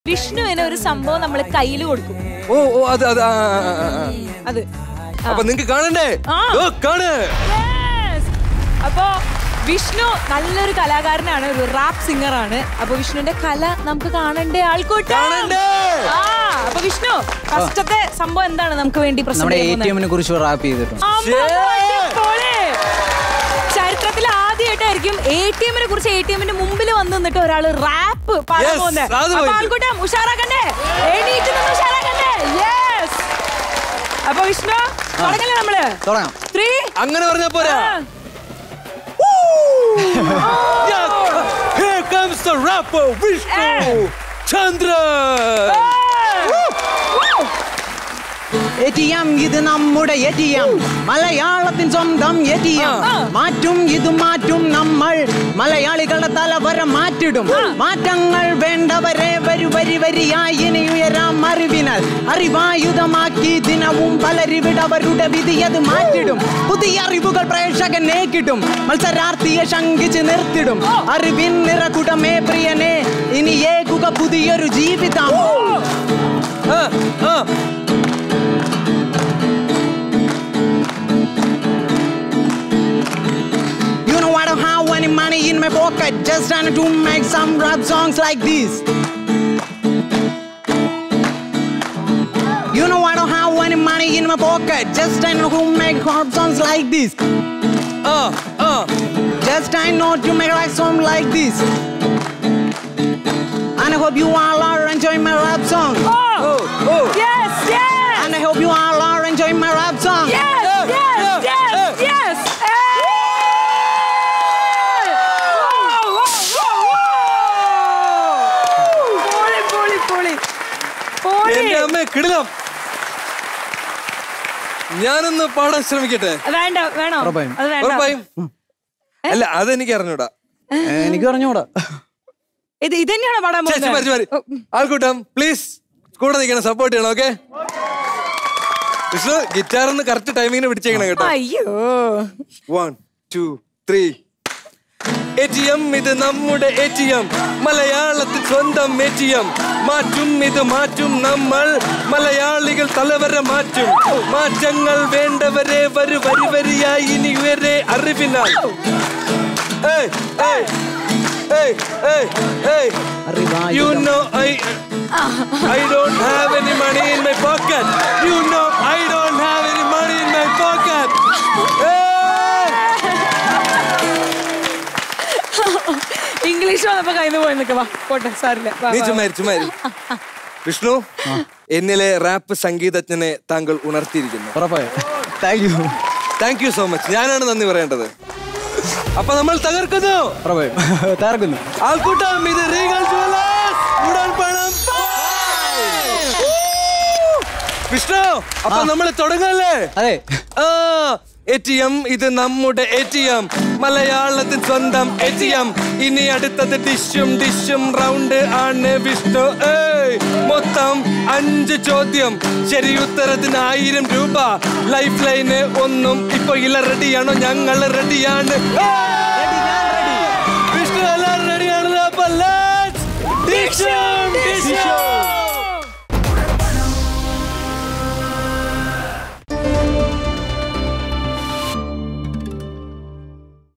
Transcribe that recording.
വിഷ്ണുവിന് ഒരു സംഭവം നമ്മൾ കയ്യിൽ കൊടുക്കും ഓ ഓ അത് അത് ആ, ആ, ആ, ആ. അത് അപ്പൊ നിങ്ങക്ക് കാണണ്ടേ ആ. ഓ, കാണ് Yes! അപ്പോ വിഷ്ണു നല്ലൊരു കലാകാരനാണ് ഒരു റാപ്പ് സിംഗർ ആണ് അപ്പൊ വിഷ്ണുവിന്റെ കല നമുക്ക് കാണണ്ടേ ആൾക്കൂട്ടം കാണണ്ടേ? ആ അപ്പൊ വിഷ്ണു ഫസ്റ്റത്തെ സംഭവം എന്താണ് നമുക്ക് വേണ്ടി നമ്മുടെ പ്രസന്റ് എ ടി ചെയ്യുന്നത്? എമ്മിനെ കുറിച്ച് റാപ്പ് ചെയ്തിട്ടുണ്ട് അമ്മ, അടിപൊളി. ചരിത്രത്തിൽ ആദ്യമായിട്ടായിരിക്കും എ ടി എമ്മിനെ കുറിച്ച് എ ടി എമ്മിന്റെ മുമ്പിൽ വന്ന് നിന്നിട്ട് ഒരാള് റാപ്പ് പാടാൻ Yes, പോകുന്നത് അത് അപ്പൊ പോയിട്ട്. ആൾക്കൂട്ടം ഉഷാറാക്കണ്ടേ എണീറ്റ് നിന്ന് ഉഷാറാക്കണ്ടേ യെസ് അപ്പൊ വിഷ്ണു തുടങ്ങല്ലേ നമ്മള് തുടങ്ങാം ത്രീ അങ്ങനെ പറഞ്ഞ പോരാ Yeah, Here comes the rapper Vishnu Chandra. A T M ഇത് നമ്മുടെ എ ടി എം മലയാളത്തിൻ സ്വന്തം എ ടി എം ആ. മാറ്റും ഇത് മാറ്റും നമ്മൾ മലയാളികളുടെ തലവര മാറ്റിടും മാറ്റങ്ങൾ വേണ്ടവരെ വരി വരി വരിയായി ഇനി ഉയരാം അറിവിനാൽ അറിവായുധമാക്കി ദിനവും പലരിവിടവരുടെ വിധിയത് മാറ്റിടും പുതിയ അറിവുകൾ പ്രേക്ഷകനെ കിട്ടും മത്സരാർത്ഥിയെ ശങ്കിച്ച് നിർത്തിടും അറിവിൻ നിറകുടമേ പ്രിയനെ ഇനി ഏകുക പുതിയൊരു ജീവിതം ആ, ആ. You know I don't have any money in my pocket, just trying to make some rap songs like this. You know I don't have any money in my pocket, just trying to make rap songs like this. ആ, ആ. Just I know to make rap song like this. And I hope you all are enjoying my rap song. Oh, oh. Yes yes And I hope you all are enjoying my rap song. Yes yes yes yes പൊളി പൊളി പൊളി പൊളി എന്റെ അമ്മ കിടിലം ഞാനൊന്ന് പാടാൻ ശ്രമിക്കട്ടെ വേണ്ട വേണോ ഉറപ്പായും. അത് വേണ്ട ഉറപ്പായും അല്ല അതെനിക്ക് അറിഞ്ഞൂടാ എനിക്ക് പറഞ്ഞുകൂടാ ഇത് ഇത് തന്നെയാണോ പാടാൻ ചേച്ചി മരിച്ചു പോകുന്നത് മരി ആൾക്കൂട്ടം പ്ലീസ് കൂടെ നിൽക്കണം സപ്പോർട്ട് ചെയ്യണം ഓക്കെ വിഷ്ണു ഗിറ്റാറിന്ന് കറക്റ്റ് ടൈമിങ്ങിന് പിടിച്ചേക്കണം കേട്ടോ അയ്യോ one two three A T M ഇത് നമ്മുടെ എ ടി എം മലയാളത്തിൽ സ്വന്തം എ ടി എം മാറ്റും ഇത് മാറ്റും നമ്മൾ മലയാളികൾ തലവര മാറ്റും മാറ്റങ്ങൾ വേണ്ടവരെ വരു വരി വരിയായി ഇനി വരെ അറിവിനാൽ ഏയ്, ഏയ്, ഏയ്, ഏയ്, ഏയ്. You know I I don't have any money in my pocket. You know I don't have any money in my pocket. Hey! English വന്നപ്പോ കയ്യിൽ പോയി നിൽക്കുക പോട്ടെ സാറില്ല നീ ചുമ്മാരി ചുമ്മാരി വിഷ്ണു എന്നിലെ റാപ്പ് സംഗീതജ്ഞനെ താങ്കൾ ഉണർത്തിയിരിക്കുന്നു ഉറപ്പായും thank you thank you so much ഞാനാണ് നന്ദി പറയേണ്ടത് അപ്പൊ നമ്മൾ തകർക്കുന്നു ഉറപ്പായും തകർക്കുന്നു ആൾക്കൂട്ടം ഇത് റീഗൽ ജുവലേഴ്സ് ഉടൻ പണം വിഷ്ണു അപ്പൊ നമ്മൾ തുടങ്ങല്ലേ അതെ ആ എ ടി എം ഇത് നമ്മുടെ എ ടി എം മലയാളത്തിൽ സ്വന്തം എ ടി എം ഇനി അടുത്തത് ഡിഷും ഡിഷും റൗണ്ട് ആണ് വിഷ്ണു ഏയ് മൊത്തം അഞ്ച് ചോദ്യം ശരി ഉത്തരത്തിന് ആയിരം രൂപ ലൈഫ് ലൈന് ഒന്നും ഇപ്പൊ ഇല റെഡിയാണോ ഞങ്ങൾ റെഡിയാണ് ഏയ്!